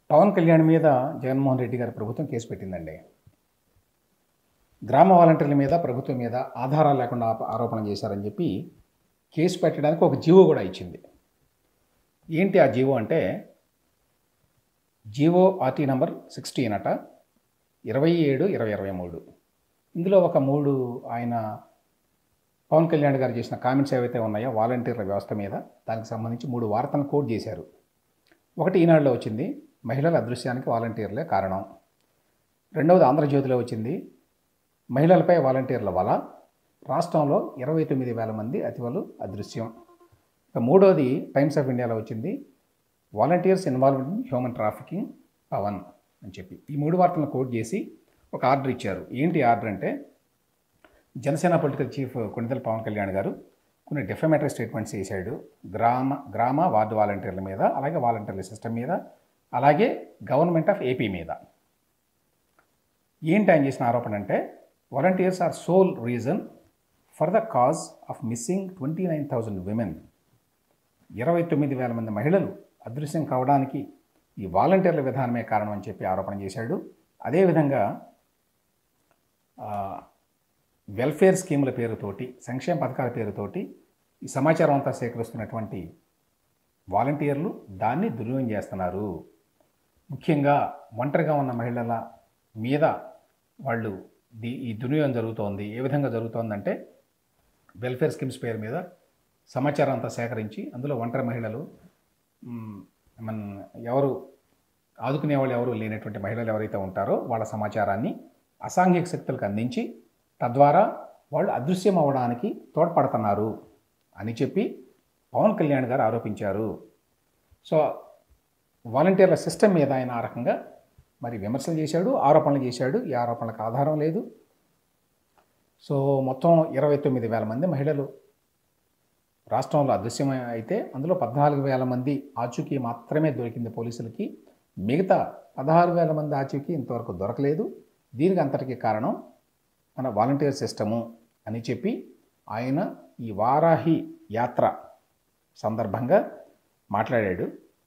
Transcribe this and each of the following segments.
పవన్ కళ్యాణ్ మీద జగన్మోహన్ రెడ్డి గారి ప్రభుత్వం కేసు పెట్టిందండి గ్రామ వాలంటీర్ల మీద ప్రభుత్వం మీద ఆధారాలు లేకుండా ఆప- ఆరోపణ చేశారని చెప్పి కేసు పెట్టడానికి ఒక జీవో కూడా ఇచ్చింది ఏంటి ఆ జీవో అంటే జీవో ఆర్టీ నంబర్ సిక్స్టీన్ అట ఇరవై ఏడు ఇరవై ఇరవై మూడు ఇందులో ఒక మూడు ఆయన పవన్ కళ్యాణ్ గారు చేసిన కామెంట్స్ ఏవైతే ఉన్నాయో వాలంటీర్ల వ్యవస్థ మీద దానికి సంబంధించి మూడు వార్తలను కోట్ చేశారు ఒకటి ఈనాడులో వచ్చింది మహిళల అదృశ్యానికి వాలంటీర్లే కారణం రెండవది ఆంధ్రజ్యోతిలో వచ్చింది మహిళలపై వాలంటీర్ల వల రాష్ట్రంలో ఇరవై తొమ్మిది వేల మంది అతివలు అదృశ్యం ఇక మూడోది టైమ్స్ ఆఫ్ ఇండియాలో వచ్చింది volunteers involved in human trafficking Pawan అని చెప్పి ఈ మూడు వార్తలను కోట్ చేసి ఒక ఆర్డర్ ఇచ్చారు ఏంటి ఆర్డర్ అంటే జనసేన పొలిటికల్ చీఫ్ కొణిదెల పవన్ కళ్యాణ్ గారు కొన్ని డెఫమేటరీ స్టేట్మెంట్స్ చేశాడు గ్రామ గ్రామ వార్డు వాలంటీర్ల మీద అలాగే వాలంటీర్ల సిస్టమ్ మీద అలాగే గవర్నమెంట్ ఆఫ్ ఏపీ మీద ఏంటి ఆయన చేసిన ఆరోపణ అంటే volunteers are sole reason for the cause of missing twenty nine thousand women ఇరవై తొమ్మిది వేల మంది మహిళలు అదృశ్యం కావడానికి ఈ వాలంటీర్ల విధానమే కారణం అని చెప్పి ఆరోపణ చేశాడు అదేవిధంగా ఆ, వెల్ఫేర్ స్కీముల పేరుతోటి సంక్షేమ పథకాల పేరుతోటి ఈ సమాచారం అంతా సేకరిస్తున్నటువంటి వాలంటీర్లు దాన్ని దుర్వినియోగం చేస్తున్నారు ముఖ్యంగా ఒంటరిగా ఉన్న మహిళల మీద వాళ్ళు ది ఈ దుర్వినియోగం జరుగుతోంది ఏ విధంగా జరుగుతోందంటే వెల్ఫేర్ స్కీమ్స్ పేరు మీద సమాచారం అంతా సేకరించి అందులో ఒంటరి మహిళలు మ్, మన ఎవరు ఆదుకునే వాళ్ళు ఎవరు లేనటువంటి మహిళలు ఎవరైతే ఉంటారో వాళ్ళ సమాచారాన్ని అసాంఘిక శక్తులకు అందించి తద్వారా వాళ్ళు అదృశ్యం అవ్వడానికి తోడ్పడుతున్నారు అని చెప్పి పవన్ కళ్యాణ్ గారు ఆరోపించారు సో వాలంటీర్ల సిస్టమ్ మీద ఆయన ఆ రకంగా మరి విమర్శలు చేశాడు ఆరోపణలు చేశాడు ఈ ఆరోపణలకు ఆధారం లేదు సో మొత్తం ఇరవై తొమ్మిది వేల మంది మహిళలు రాష్ట్రంలో అదృశ్యం అయితే అందులో పద్నాలుగు వేల మంది ఆచూకీ మాత్రమే దొరికింది పోలీసులకి మిగతా పదహారు వేల మంది ఆచూకీ ఇంతవరకు దొరకలేదు దీనికి అంతటికి కారణం మన వాలంటీర్ సిస్టము అని చెప్పి ఆయన ఈ వారాహి యాత్ర సందర్భంగా మాట్లాడాడు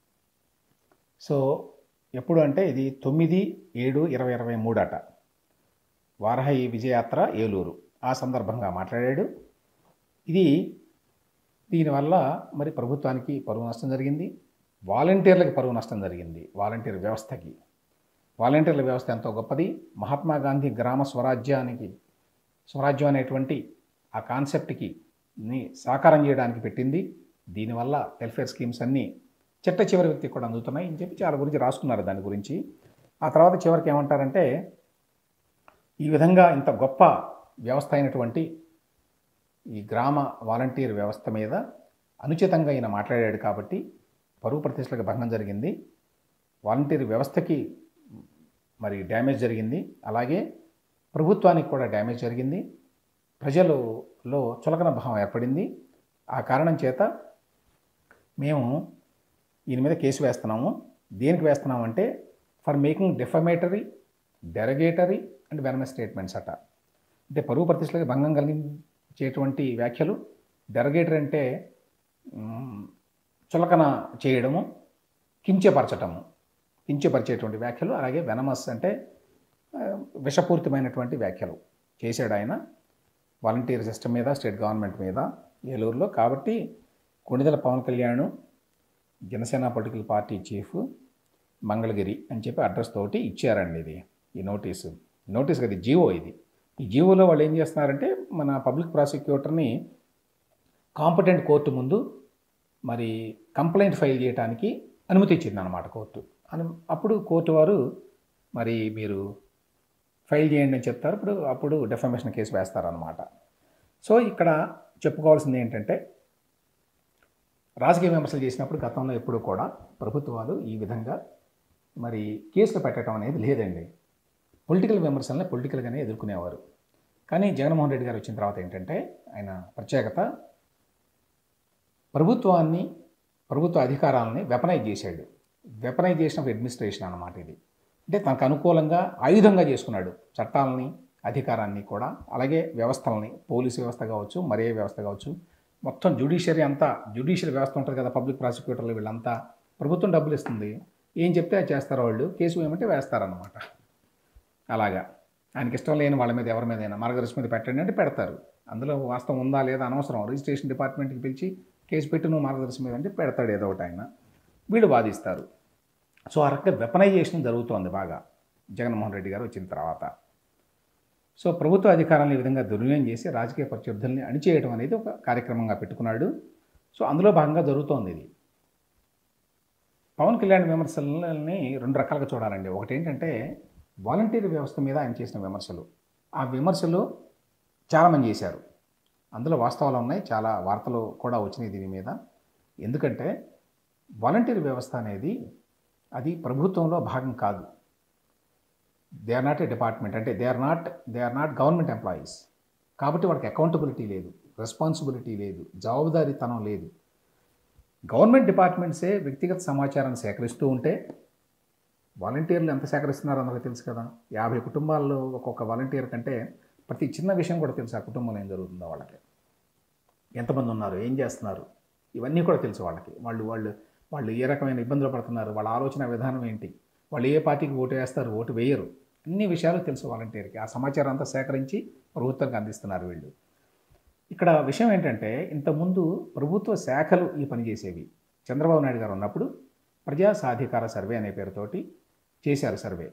సో ఎప్పుడు అంటే ఇది తొమ్మిది ఏడు ఇరవై ఇరవై మూడు అట వారాహి విజయయాత్ర ఏలూరు ఆ సందర్భంగా మాట్లాడాడు ఇది దీనివల్ల మరి ప్రభుత్వానికి పరువు నష్టం జరిగింది వాలంటీర్లకు పరువు నష్టం జరిగింది వాలంటీర్ వ్యవస్థకి వాలంటీర్ల వ్యవస్థ ఎంతో గొప్పది మహాత్మా గాంధీ గ్రామ స్వరాజ్యానికి స్వరాజ్యం అనేటువంటి ఆ కాన్సెప్ట్కి ని సాకారం చేయడానికి పెట్టింది దీనివల్ల వెల్ఫేర్ స్కీమ్స్ అన్నీ చిట్ట చివరి వ్యక్తికి కూడా అందుతున్నాయి అని చెప్పి చాలా గురించి రాసుకున్నారు దాని గురించి ఆ తర్వాత చివరికి ఏమంటారంటే ఈ విధంగా ఇంత గొప్ప వ్యవస్థ అయినటువంటి ఈ గ్రామ వాలంటీర్ వ్యవస్థ మీద అనుచితంగా ఈయన మాట్లాడాడు కాబట్టి పరువు ప్రతిష్టలకు భంగం జరిగింది వాలంటీర్ వ్యవస్థకి మరి డ్యామేజ్ జరిగింది అలాగే ప్రభుత్వానికి కూడా డ్యామేజ్ జరిగింది ప్రజలలో చులకన భావం ఏర్పడింది ఆ కారణం చేత మేము ఈయన మీద కేసు వేస్తున్నాము దేనికి వేస్తున్నామంటే for making defamatory derogatory and venom statements అట అంటే పరువు ప్రతిష్టలకు భంగం కలిగించేటువంటి వ్యాఖ్యలు డెరగేటరీ అంటే మ్, చులకన చేయడము కించపరచటము కించపరిచేటువంటి వ్యాఖ్యలు అలాగే వెనమస్ అంటే ఆ, విషపూరితమైనటువంటి వ్యాఖ్యలు చేశాడు ఆయన వాలంటీర్ సిస్టమ్ మీద స్టేట్ గవర్నమెంట్ మీద ఏలూరులో కాబట్టి Konidela Pawan Kalyan Janasena political party chief Mangalagiri అని చెప్పి అడ్రస్ తోటి ఇచ్చారండి ఇది ఈ నోటీసు నోటీస్ కదా జీవో ఇది ఈ జీవోలో వాళ్ళు ఏం చేస్తున్నారంటే మన పబ్లిక్ ప్రాసిక్యూటర్ని కాంపిటెంట్ కోర్టు ముందు మరి కంప్లైంట్ ఫైల్ చేయడానికి అనుమతి ఇచ్చింది అనమాట కోర్టు అను అప్పుడు కోర్టు వారు మరి మీరు ఫైల్ చేయండి అని చెప్తారు ఇప్పుడు అప్పుడు డెఫమేషన్ కేసు వేస్తారనమాట సో ఇక్కడ చెప్పుకోవాల్సింది ఏంటంటే రాజకీయ విమర్శలు చేసినప్పుడు గతంలో ఎప్పుడూ కూడా ప్రభుత్వాలు ఈ విధంగా మరి కేసులు పెట్టడం అనేది లేదండి పొలిటికల్ విమర్శల్ని పొలిటికల్గానే ఎదుర్కొనేవారు కానీ జగన్మోహన్ రెడ్డి గారు వచ్చిన తర్వాత ఏంటంటే ఆయన ప్రత్యేకత ప్రభుత్వాన్ని ప్రభుత్వ అధికారాలని వెపనైజ్ చేశాడు వెపనైజ్ చేసిన అడ్మినిస్ట్రేషన్ అన్నమాట ఇది అంటే తనకు అనుకూలంగా ఆయుధంగా చేసుకున్నాడు చట్టాలని అధికారాన్ని కూడా అలాగే వ్యవస్థలని పోలీసు వ్యవస్థ కావచ్చు మరే వ్యవస్థ కావచ్చు మొత్తం జ్యుడిషియరీ అంతా జ్యుడిషియల్ వ్యవస్థ ఉంటుంది కదా పబ్లిక్ ప్రాసిక్యూటర్లు వీళ్ళంతా ప్రభుత్వం డబ్బులు ఇస్తుంది ఏం చెప్తే అది చేస్తారు వాళ్ళు కేసు వేయమంటే వేస్తారన్నమాట అలాగా ఆయనకి ఇష్టం లేని వాళ్ళ మీద ఎవరి మీదైనా మార్గదర్శి మీద పెట్టండి అంటే పెడతారు అందులో వాస్తవం ఉందా లేదా అనవసరం రిజిస్ట్రేషన్ డిపార్ట్మెంట్కి పిలిచి కేసు పెట్టి నువ్వు మార్గదర్శి మీద అంటే పెడతాడు ఏదో ఒకటి ఆయన వీళ్ళు వాదిస్తారు సో ఆ రకంగా వెపనైజేషన్ జరుగుతోంది బాగా జగన్మోహన్ రెడ్డి గారు వచ్చిన తర్వాత సో ప్రభుత్వ అధికారాలను ఈ విధంగా దుర్వినియోగం చేసి రాజకీయ ప్రత్యర్థుల్ని అణిచేయడం అనేది ఒక కార్యక్రమంగా పెట్టుకున్నాడు సో అందులో భాగంగా జరుగుతోంది ఇది పవన్ కళ్యాణ్ విమర్శలని రెండు రకాలుగా చూడాలండి ఒకటి ఏంటంటే వాలంటీర్ వ్యవస్థ మీద ఆయన చేసిన విమర్శలు ఆ విమర్శలు చాలామంది చేశారు అందులో వాస్తవాలు ఉన్నాయి చాలా వార్తలు కూడా వచ్చినాయి దీని మీద ఎందుకంటే వాలంటీర్ వ్యవస్థ అనేది అది ప్రభుత్వంలో భాగం కాదు they are not a department అంటే they are not they are not government employees కాబట్టి వాళ్ళకి అకౌంటబిలిటీ లేదు రెస్పాన్సిబిలిటీ లేదు జవాబుదారీతనం లేదు గవర్నమెంట్ డిపార్ట్మెంట్సే వ్యక్తిగత సమాచారాన్ని సేకరిస్తూ ఉంటే వాలంటీర్లు ఎంత సేకరిస్తున్నారో అందరికీ తెలుసు కదా యాభై కుటుంబాల్లో ఒక్కొక్క వాలంటీర్ కంటే ప్రతి చిన్న విషయం కూడా తెలుసు ఆ కుటుంబంలో ఏం జరుగుతుందో వాళ్ళకి ఎంతమంది ఉన్నారు ఏం చేస్తున్నారు ఇవన్నీ కూడా తెలుసు వాళ్ళకి వాళ్ళు వాళ్ళు వాళ్ళు ఏ రకమైన ఇబ్బందులు పడుతున్నారు వాళ్ళ ఆలోచన విధానం ఏంటి వాళ్ళు ఏ పార్టీకి ఓటు వేస్తారు ఓటు వేయరు అన్ని విషయాలు తెలుసు వాలంటీర్కి ఆ సమాచారం అంతా సేకరించి ప్రభుత్వానికి అందిస్తున్నారు వీళ్ళు ఇక్కడ విషయం ఏంటంటే ఇంతకుముందు ప్రభుత్వ శాఖలు ఈ పని చేసేవి చంద్రబాబు నాయుడు గారు ఉన్నప్పుడు ప్రజా సాధికార సర్వే అనే పేరుతోటి చేశారు సర్వే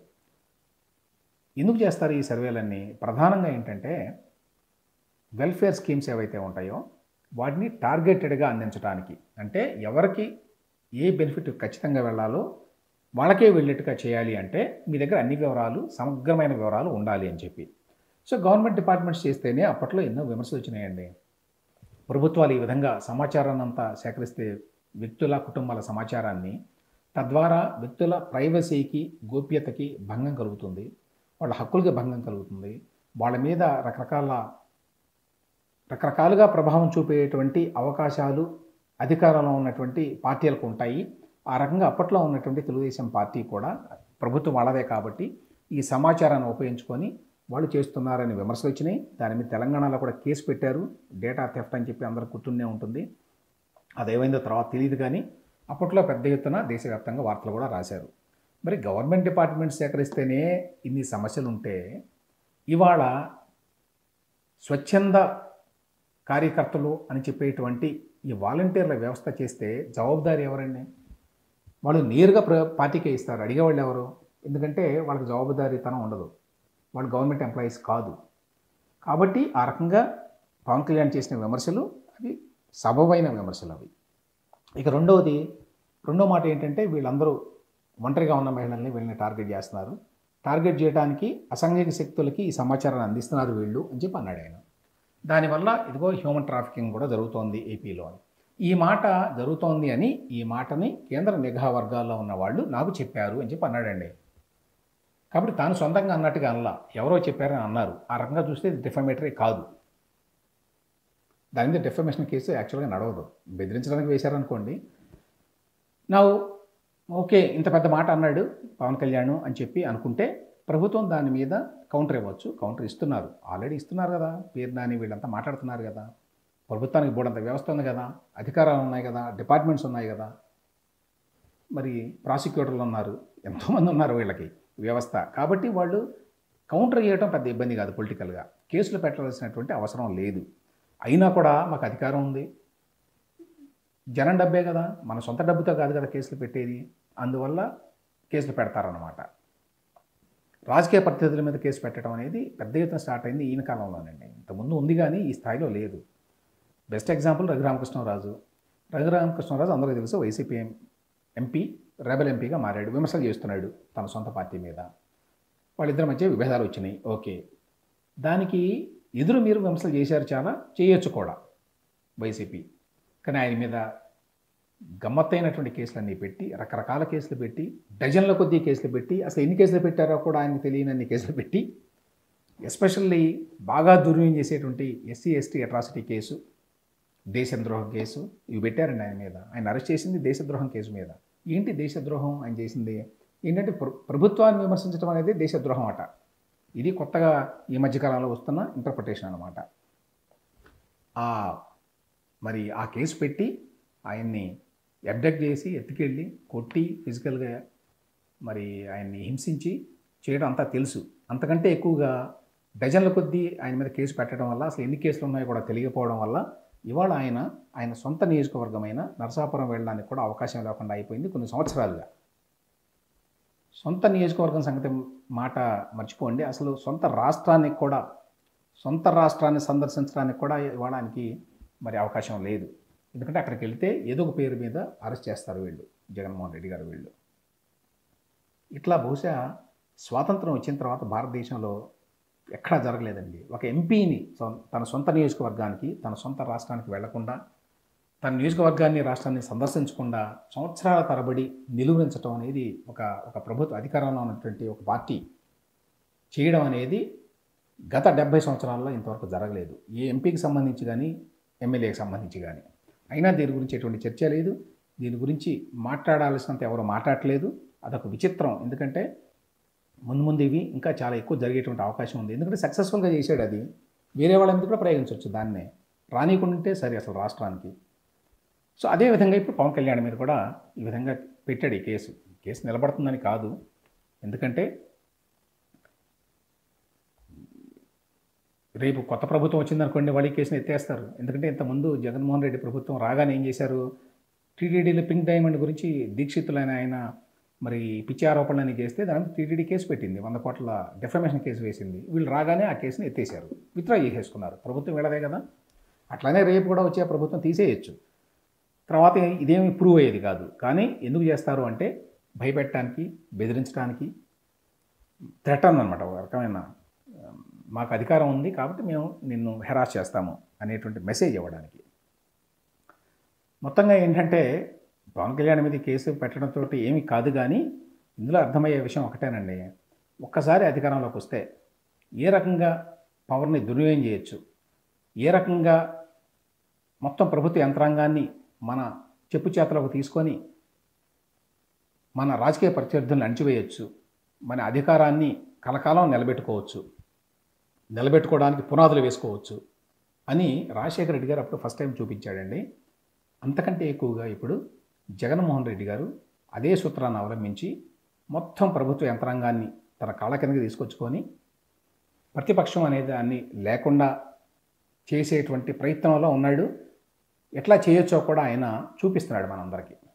ఎందుకు చేస్తారు ఈ సర్వేలన్నీ ప్రధానంగా ఏంటంటే వెల్ఫేర్ స్కీమ్స్ ఏవైతే ఉంటాయో వాటిని టార్గెటెడ్గా అందించడానికి అంటే ఎవరికి ఏ బెనిఫిట్ ఖచ్చితంగా వెళ్ళాలో వాళ్ళకే వెళ్ళేట్టుగా చేయాలి అంటే మీ దగ్గర అన్ని వివరాలు సమగ్రమైన వివరాలు ఉండాలి అని చెప్పి సో గవర్నమెంట్ డిపార్ట్మెంట్స్ చేస్తేనే అప్పట్లో ఎన్నో విమర్శలు వచ్చినాయండి ప్రభుత్వాలు ఈ విధంగా సమాచారాన్ని అంతా సేకరిస్తే వ్యక్తుల కుటుంబాల సమాచారాన్ని తద్వారా వ్యక్తుల ప్రైవసీకి గోప్యతకి భంగం కలుగుతుంది వాళ్ళ హక్కులకి భంగం కలుగుతుంది వాళ్ళ మీద రకరకాల రకరకాలుగా ప్రభావం చూపేటువంటి అవకాశాలు అధికారంలో ఉన్నటువంటి పార్టీలకు ఉంటాయి ఆ రకంగా అప్పట్లో ఉన్నటువంటి తెలుగుదేశం పార్టీ కూడా ప్రభుత్వం వాళ్ళదే కాబట్టి ఈ సమాచారాన్ని ఉపయోగించుకొని వాళ్ళు చేస్తున్నారని విమర్శలు వచ్చినాయి దాని మీద తెలంగాణలో కూడా కేసు పెట్టారు డేటా థెఫ్ట్ అని చెప్పి అందరికి గుర్తుండే ఉంటుంది అదేమైందో తర్వాత తెలియదు కానీ అప్పట్లో పెద్ద ఎత్తున దేశవ్యాప్తంగా వార్తలు కూడా రాశారు మరి గవర్నమెంట్ డిపార్ట్మెంట్ సేకరిస్తేనే ఇన్ని సమస్యలు ఉంటే ఇవాళ స్వచ్ఛంద కార్యకర్తలు అని చెప్పేటువంటి ఈ వాలంటీర్ల వ్యవస్థ చేస్తే జవాబుదారీ ఎవరండి వాళ్ళు నేరుగా ప్ర పార్టీకే ఇస్తారు అడిగేవాళ్ళు ఎవరు ఎందుకంటే వాళ్ళకి జవాబుదారీతనం ఉండదు వాళ్ళు గవర్నమెంట్ ఎంప్లాయీస్ కాదు కాబట్టి ఆ రకంగా పవన్ కళ్యాణ్ చేసిన విమర్శలు అవి సబబైన విమర్శలు అవి ఇక రెండవది రెండో మాట ఏంటంటే వీళ్ళందరూ ఒంటరిగా ఉన్న మహిళల్ని వీళ్ళని టార్గెట్ చేస్తున్నారు టార్గెట్ చేయడానికి అసాంఘిక శక్తులకి ఈ సమాచారాన్ని అందిస్తున్నారు వీళ్ళు అని చెప్పి అన్నాడు ఆయన దానివల్ల ఇదిగో హ్యూమన్ ట్రాఫికింగ్ కూడా జరుగుతోంది ఏపీలో అని ఈ మాట జరుగుతోంది అని ఈ మాటని కేంద్ర నిఘా వర్గాల్లో ఉన్న వాళ్ళు నాకు చెప్పారు అని చెప్పి అన్నాడండి కాబట్టి తాను సొంతంగా అన్నట్టుగా అనలా ఎవరో చెప్పారని అన్నారు ఆ రకంగా చూస్తే ఇది డిఫమేటరీ కాదు దాని మీద డిఫమేషన్ కేసు యాక్చువల్గా నడవదు బెదిరించడానికి వేశారనుకోండి నా ఓకే ఇంత పెద్ద మాట అన్నాడు పవన్ కళ్యాణ్ అని చెప్పి అనుకుంటే ప్రభుత్వం దాని మీద కౌంటర్ ఇవ్వచ్చు కౌంటర్ ఇస్తున్నారు ఆల్రెడీ ఇస్తున్నారు కదా పేరు నాని వీళ్ళంతా మాట్లాడుతున్నారు కదా ప్రభుత్వానికి బోడంత వ్యవస్థ ఉంది కదా అధికారాలు ఉన్నాయి కదా డిపార్ట్మెంట్స్ ఉన్నాయి కదా మరి ప్రాసిక్యూటర్లు ఉన్నారు ఎంతోమంది ఉన్నారు వీళ్ళకి వ్యవస్థ కాబట్టి వాళ్ళు కౌంటర్ చేయడం పెద్ద ఇబ్బంది కాదు పొలిటికల్గా కేసులు పెట్టవలసినటువంటి అవసరం లేదు అయినా కూడా మాకు అధికారం ఉంది జనం డబ్బే కదా మన సొంత డబ్బుతో కాదు కదా కేసులు పెట్టేది అందువల్ల కేసులు పెడతారన్నమాట రాజకీయ ప్రతినిధుల మీద కేసు పెట్టడం అనేది పెద్ద ఎత్తున స్టార్ట్ అయింది ఈయన కాలంలోనండి ఇంతకుముందు ఉంది కానీ ఈ స్థాయిలో లేదు బెస్ట్ ఎగ్జాంపుల్ రఘురామకృష్ణరాజు రఘురామకృష్ణరాజు అందరికీ తెలుసు వైసీపీ ఎం- ఎంపీ రెబల్ ఎంపీగా మారాడు విమర్శలు చేస్తున్నాడు తన సొంత పార్టీ మీద వాళ్ళిద్దరి మధ్య విభేదాలు వచ్చినాయి ఓకే దానికి ఎదురు మీరు విమర్శలు చేశారు చాలా చేయొచ్చు కూడా వైసీపీ కానీ ఆయన మీద గమ్మత్తైనటువంటి కేసులన్నీ పెట్టి రకరకాల కేసులు పెట్టి డజన్ల కొద్దీ కేసులు పెట్టి అసలు ఎన్ని కేసులు పెట్టారో కూడా ఆయనకు తెలియనన్ని కేసులు పెట్టి ఎస్పెషల్లీ బాగా దుర్వ్యం చేసేటువంటి ఎస్సీ ఎస్టీ అట్రాసిటీ కేసు దేశద్రోహం కేసు ఇవి పెట్టారండి ఆయన మీద ఆయన అరెస్ట్ చేసింది దేశద్రోహం కేసు మీద ఏంటి దేశద్రోహం ఆయన చేసింది ఏంటంటే ప్ర- ప్రభుత్వాన్ని విమర్శించడం అనేది దేశద్రోహం అట ఇది కొత్తగా ఈ మధ్యకాలంలో వస్తున్న ఇంటర్ప్రిటేషన్ అనమాట ఆ మరి ఆ కేసు పెట్టి ఆయన్ని అబ్డక్ట్ చేసి ఎత్తుకెళ్ళి కొట్టి ఫిజికల్గా మరి ఆయన్ని హింసించి చేయడం అంతా తెలుసు అంతకంటే ఎక్కువగా డజన్ల కొద్దీ ఆయన మీద కేసు పెట్టడం వల్ల అసలు ఎన్ని కేసులు ఉన్నాయో కూడా తెలియకపోవడం వల్ల ఇవాళ ఆయన ఆయన సొంత నియోజకవర్గమైన నరసాపురం వెళ్ళడానికి కూడా అవకాశం లేకుండా అయిపోయింది కొన్ని సంవత్సరాలుగా సొంత నియోజకవర్గం సంగతి మాట మర్చిపోండి అసలు సొంత రాష్ట్రానికి కూడా సొంత రాష్ట్రాన్ని సందర్శించడానికి కూడా ఇవ్వడానికి మరి అవకాశం లేదు ఎందుకంటే అక్కడికి వెళ్తే ఏదో ఒక పేరు మీద అరెస్ట్ చేస్తారు వీళ్ళు జగన్మోహన్ రెడ్డి గారు వీళ్ళు ఇట్లా బహుశా స్వాతంత్రం వచ్చిన తర్వాత భారతదేశంలో ఎక్కడా జరగలేదండి ఒక ఎంపీని సొం- తన సొంత నియోజకవర్గానికి తన సొంత రాష్ట్రానికి వెళ్లకుండా తన నియోజకవర్గాన్ని రాష్ట్రాన్ని సందర్శించకుండా సంవత్సరాల తరబడి నిలువరించడం అనేది ఒక ఒక ప్రభుత్వ అధికారంలో ఉన్నటువంటి ఒక పార్టీ చేయడం అనేది గత డెబ్బై సంవత్సరాల్లో ఇంతవరకు జరగలేదు ఏ ఎంపీకి సంబంధించి కానీ ఎమ్మెల్యేకి సంబంధించి కానీ అయినా దీని గురించి ఎటువంటి చర్చ లేదు దీని గురించి మాట్లాడాల్సినంత ఎవరు మాట్లాడట్లేదు అదొక విచిత్రం ఎందుకంటే ముందు ముందు ఇవి ఇంకా చాలా ఎక్కువ జరిగేటువంటి అవకాశం ఉంది ఎందుకంటే సక్సెస్ఫుల్గా చేశాడు అది వేరే వాళ్ళ మీద కూడా ప్రయోగించవచ్చు దాన్నే రానియకుండా ఉంటే సరే అసలు రాష్ట్రానికి సో అదే విధంగా ఇప్పుడు పవన్ కళ్యాణ్ మీద కూడా ఈ విధంగా పెట్టాడు ఈ కేసు ఈ కేసు నిలబడుతుందని కాదు ఎందుకంటే రేపు కొత్త ప్రభుత్వం వచ్చిందనుకోండి వాళ్ళు ఈ కేసుని ఎత్తేస్తారు ఎందుకంటే ఇంతకుముందు జగన్మోహన్ రెడ్డి ప్రభుత్వం రాగానే ఏం చేశారు టీటీడీలో పింక్ డైమండ్ గురించి దీక్షితులైన ఆయన మరి పిచ్చి ఆరోపణలని చేస్తే దాని మీద టీటీడీ కేసు పెట్టింది వంద కోట్ల డెఫమేషన్ కేసు వేసింది వీళ్ళు రాగానే ఆ కేసుని ఎత్తేసారు విత్డ్రా చేసేసుకున్నారు ప్రభుత్వం వీళ్ళదే కదా అట్లానే రేపు కూడా వచ్చే ప్రభుత్వం తీసేయచ్చు తర్వాత ఇదేమి ప్రూవ్ అయ్యేది కాదు కానీ ఎందుకు చేస్తారు అంటే భయపెట్టడానికి బెదిరించడానికి థ్రెటన్ అనమాట ఒక రకమైన ఆ, మాకు అధికారం ఉంది కాబట్టి మేము నిన్ను హెరాస్ చేస్తాము అనేటువంటి మెసేజ్ ఇవ్వడానికి మొత్తంగా ఏంటంటే పవన్ కళ్యాణ్ మీద ఈ కేసు పెట్టడంతో ఏమీ కాదు కానీ ఇందులో అర్థమయ్యే విషయం ఒకటేనండి ఒక్కసారి అధికారంలోకి వస్తే ఏ రకంగా పవర్ని దుర్వినియోగం చేయొచ్చు ఏ రకంగా మొత్తం ప్రభుత్వ యంత్రాంగాన్ని మన చెప్పు చేతలోకి తీసుకొని మన రాజకీయ ప్రత్యర్థులను అణిచివేయచ్చు మన అధికారాన్ని కలకాలం నిలబెట్టుకోవచ్చు నిలబెట్టుకోవడానికి పునాదులు వేసుకోవచ్చు అని రాజశేఖర రెడ్డి గారు అప్పుడు ఫస్ట్ టైం చూపించాడండి అంతకంటే ఎక్కువగా ఇప్పుడు జగన్మోహన్ రెడ్డి గారు అదే సూత్రాన్ని అవలంబించి మొత్తం ప్రభుత్వ యంత్రాంగాన్ని తన కాళ్ళ కిందకి తీసుకొచ్చుకొని ప్రతిపక్షం అనే దాన్ని లేకుండా చేసేటువంటి ప్రయత్నంలో ఉన్నాడు ఎట్లా చేయొచ్చో కూడా ఆయన చూపిస్తున్నాడు మనందరికీ